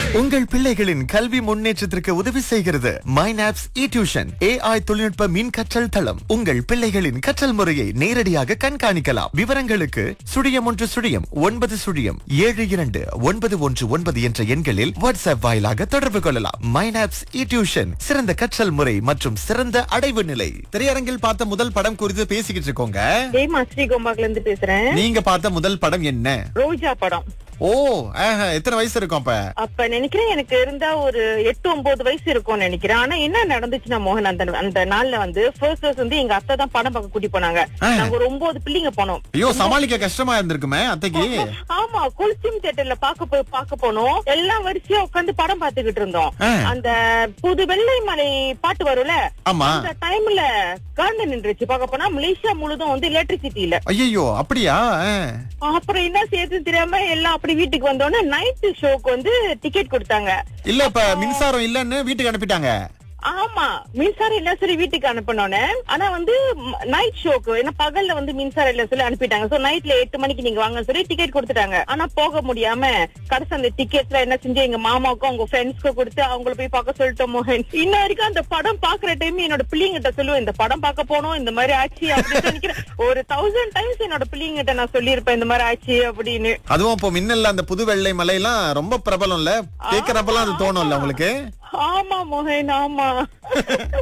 உங்கள் பிள்ளைகளின் கல்வி முன்னேற்றத்திற்கு உதவி செய்கிறது மைனாப்ஸ் இ டியூஷன் ஏஐ தொழில்நுட்ப மின் கற்றல் தளம் உங்கள் பிள்ளைகளின் கற்றல் முறையை நேரடியாக கண்காணிக்கலாம் விவரங்களுக்கு சுழியம் ஒன்று சுழியம் ஒன்பது சுழியம் ஏழு இரண்டு ஒன்பது ஒன்று ஒன்பது என்ற எண்களில் வாட்ஸ்அப் வாயிலாக தொடர்பு கொள்ளலாம் மைனாப்ஸ் இ டியூஷன் சிறந்த கற்றல் முறை மற்றும் சிறந்த அடைவு நிலை திரையரங்கில் பார்த்த முதல் படம் குறித்து பேசிக்கிட்டு இருக்கோங்க ஜெயமா ஸ்ரீகோம்பாக்ல இருந்து பேசுறேன் நீங்க பார்த்த முதல் படம் என்ன ரோஜா படம் ஓ ஆஹா, எத்தனை வயசு இருக்கும் அப்ப அப்ப நினைக்கிறேன் எனக்கு இருந்தா ஒரு எட்டு ஒன்பது வயசு இருக்கும்னு நினைக்கிறேன் ஆனா என்ன நடந்துச்சுன்னா மோகன் அந்த அந்த நாள்ல வந்து ஃபர்ஸ்ட் ஃபர்ஸ்ட் வந்து எங்க அத்தை தான் படம் பார்க்க கூட்டி போனாங்க ஆ. நாங்க ஒரு ஒன்பது பிள்ளைங்க போனோம் ஐயோ சமாளிக்க கஷ்டமா இருந்திருக்குமே அத்தைக்கு ஆமா குளிச்சிம் தியேட்டர்ல பாக்க போய் பாக்க போனோம் எல்லாம் வரிசையா உட்கார்ந்து படம் பாத்துக்கிட்டு இருந்தோம் ஆ. அந்த புது வெள்ளை மலை பாட்டு வரும்ல ஆமா அந்த டைம்ல கரண்ட் நின்றுச்சு பாக்க போனா மலேசியா முழுதும் வந்து எலக்ட்ரிசிட்டி இல்ல ஐயோ அப்படியா ஆ. அப்புறம் என்ன செய்யறது தெரியாம எல்லாம் அப்படி வீட்டுக்கு வந்தோடனே நைட் ஷோக்கு வந்து டிக்கெட் கொடுத்தாங்க இல்ல இப்ப மின்சாரம் இல்லன்னு வீட்டுக்கு அனுப்பிட்டாங்க ஆமா மின்சாரம் இல்ல சரி வீட்டுக்கு அனுப்பினோன்னு ஆனா வந்து நைட் ஷோக்கு ஏன்னா பகல்ல வந்து மின்சாரம் இல்ல சொல்லி அனுப்பிட்டாங்க சோ நைட்ல எட்டு மணிக்கு நீங்க வாங்கன்னு சொல்லி டிக்கெட் கொடுத்துட்டாங்க ஆனா போக முடியாம கடைசி அந்த டிக்கெட்ல என்ன செஞ்சு எங்க மாமாவுக்கும் அவங்க ஃப்ரெண்ட்ஸ்க்கும் கொடுத்து அவங்கள போய் பார்க்க சொல்லிட்டோம் மோகன் இன்ன வரைக்கும் அந்த படம் பாக்குற டைம் என்னோட பிள்ளைங்கிட்ட சொல்லுவேன் இந்த படம் பார்க்க போனோம் இந்த மாதிரி ஆச்சு அப்படின்னு நினைக்கிறேன் ஒரு தௌசண்ட் டைம்ஸ் என்னோட பிள்ளைங்கிட்ட நான் சொல்லியிருப்பேன் இந்த மாதிரி ஆச்சு அப்படின்னு அதுவும் இப்போ மின்னல்ல அந்த புது வெள்ளை மலை எல்லாம் ரொம்ப பிரபலம்ல கேக்குறப்பெல்லாம் அது தோணும்ல உங்களுக்கு ஆமா மோகன் ஆமா